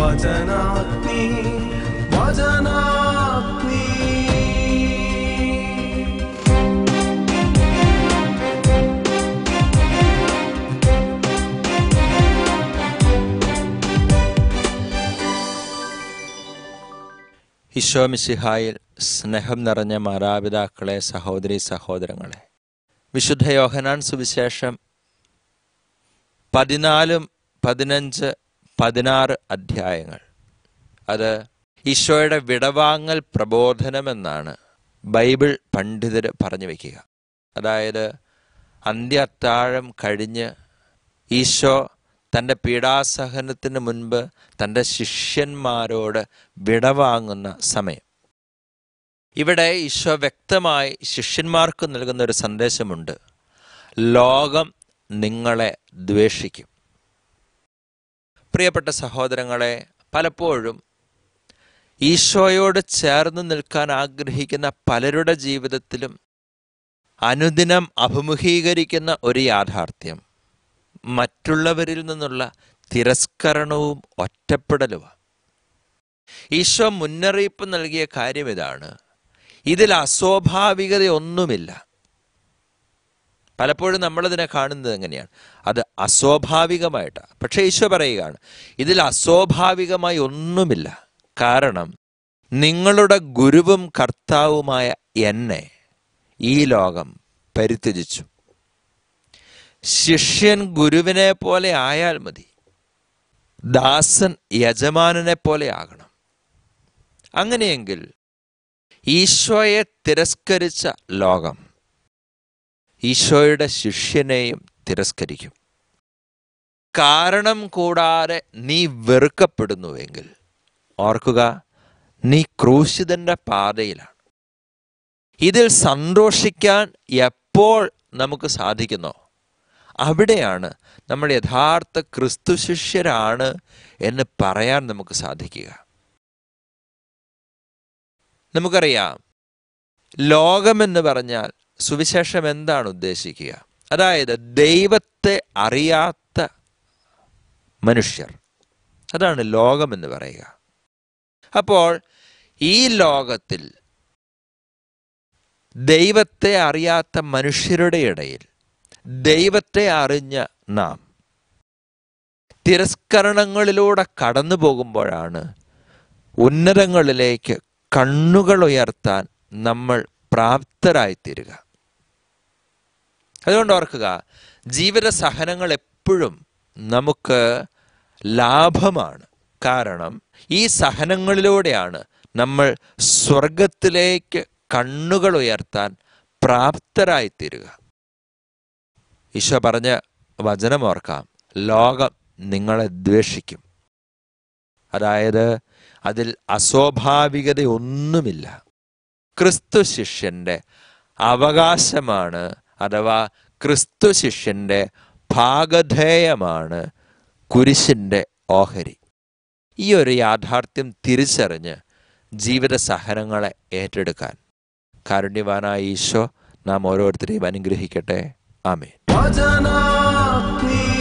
വചനാഗ്നി വചനാഗ്നി ഈശോമിശിഹായിൽ സ്നേഹം നിറഞ്ഞ മാതാപിതാക്കളെ സഹോദരി സഹോദരങ്ങളെ വിശുദ്ധ യോഹനാൻ സുവിശേഷം പതിനാലും പതിനഞ്ച് പതിനാറ് അധ്യായങ്ങൾ അത് ഈശോയുടെ വിടവാങ്ങൽ പ്രബോധനമെന്നാണ് ബൈബിൾ പണ്ഡിതർ പറഞ്ഞു വയ്ക്കുക അതായത് അന്ത്യ അത്താഴം കഴിഞ്ഞ് ഈശോ തൻ്റെ പീഡാസഹനത്തിന് മുൻപ് തൻ്റെ ശിഷ്യന്മാരോട് വിടവാങ്ങുന്ന സമയം ഇവിടെ ഈശോ വ്യക്തമായി ശിഷ്യന്മാർക്ക് നൽകുന്ന ഒരു സന്ദേശമുണ്ട് ലോകം നിങ്ങളെ ദ്വേഷിക്കും പ്രിയപ്പെട്ട സഹോദരങ്ങളെ പലപ്പോഴും ഈശോയോട് ചേർന്ന് നിൽക്കാൻ ആഗ്രഹിക്കുന്ന പലരുടെ ജീവിതത്തിലും അനുദിനം അഭിമുഖീകരിക്കുന്ന ഒരു യാഥാർത്ഥ്യം മറ്റുള്ളവരിൽ നിന്നുള്ള തിരസ്കരണവും ഒറ്റപ്പെടലുമാണ് ഈശോ മുന്നറിയിപ്പ് നൽകിയ കാര്യം ഇതാണ് ഇതിൽ അസ്വാഭാവികതയൊന്നുമില്ല പലപ്പോഴും നമ്മളതിനെ കാണുന്നത് എങ്ങനെയാണ് അത് അസ്വാഭാവികമായിട്ടാണ് പക്ഷേ ഈശോ പറയുകയാണ് ഇതിൽ അസ്വാഭാവികമായി ഒന്നുമില്ല കാരണം നിങ്ങളുടെ ഗുരുവും കർത്താവുമായ എന്നെ ഈ ലോകം പരിത്യജിച്ചു ശിഷ്യൻ ഗുരുവിനെ പോലെ ആയാൽ മതി ദാസൻ യജമാനനെ പോലെ ആകണം അങ്ങനെയെങ്കിൽ ഈശോയെ തിരസ്കരിച്ച ലോകം ഈശോയുടെ ശിഷ്യനെയും തിരസ്കരിക്കും കാരണം കൂടാതെ നീ വെറുക്കപ്പെടുന്നുവെങ്കിൽ ഓർക്കുക നീ ക്രൂശിതന്റെ പാതയിലാണ് ഇതിൽ സന്തോഷിക്കാൻ എപ്പോൾ നമുക്ക് സാധിക്കുന്നോ അവിടെയാണ് നമ്മൾ യഥാർത്ഥ ക്രിസ്തു ശിഷ്യരാണ് എന്ന് പറയാൻ നമുക്ക് സാധിക്കുക നമുക്കറിയാം ലോകമെന്ന് പറഞ്ഞാൽ സുവിശേഷം എന്താണ് ഉദ്ദേശിക്കുക അതായത് ദൈവത്തെ അറിയാത്ത മനുഷ്യർ അതാണ് ലോകമെന്ന് പറയുക അപ്പോൾ ഈ ലോകത്തിൽ ദൈവത്തെ അറിയാത്ത മനുഷ്യരുടെ ഇടയിൽ ദൈവത്തെ അറിഞ്ഞ നാം തിരസ്കരണങ്ങളിലൂടെ കടന്നു പോകുമ്പോഴാണ് ഉന്നതങ്ങളിലേക്ക് കണ്ണുകൾ ഉയർത്താൻ നമ്മൾ പ്രാപ്തരായിത്തീരുക അതുകൊണ്ട് ഓർക്കുക ജീവിത സഹനങ്ങൾ എപ്പോഴും നമുക്ക് ലാഭമാണ് കാരണം ഈ സഹനങ്ങളിലൂടെയാണ് നമ്മൾ സ്വർഗത്തിലേക്ക് കണ്ണുകൾ ഉയർത്താൻ പ്രാപ്തരായിത്തീരുക ഈശോ പറഞ്ഞ വചനം ഓർക്കാം ലോകം നിങ്ങളെ ദ്വേഷിക്കും അതായത് അതിൽ അസ്വാഭാവികതയൊന്നുമില്ല ക്രിസ്തു ശിഷ്യന്റെ അവകാശമാണ് അഥവാ ക്രിസ്തു ശിഷ്യന്റെ ഭാഗധേയമാണ് കുരിശിന്റെ ഓഹരി ഈ ഒരു യാഥാർത്ഥ്യം തിരിച്ചറിഞ്ഞ് ജീവിത സഹനങ്ങളെ ഏറ്റെടുക്കാൻ കാരുണ്യവാനായ ഈശോ നാം ഓരോരുത്തരെയും അനുഗ്രഹിക്കട്ടെ ആമേൻ വചനാഗ്നി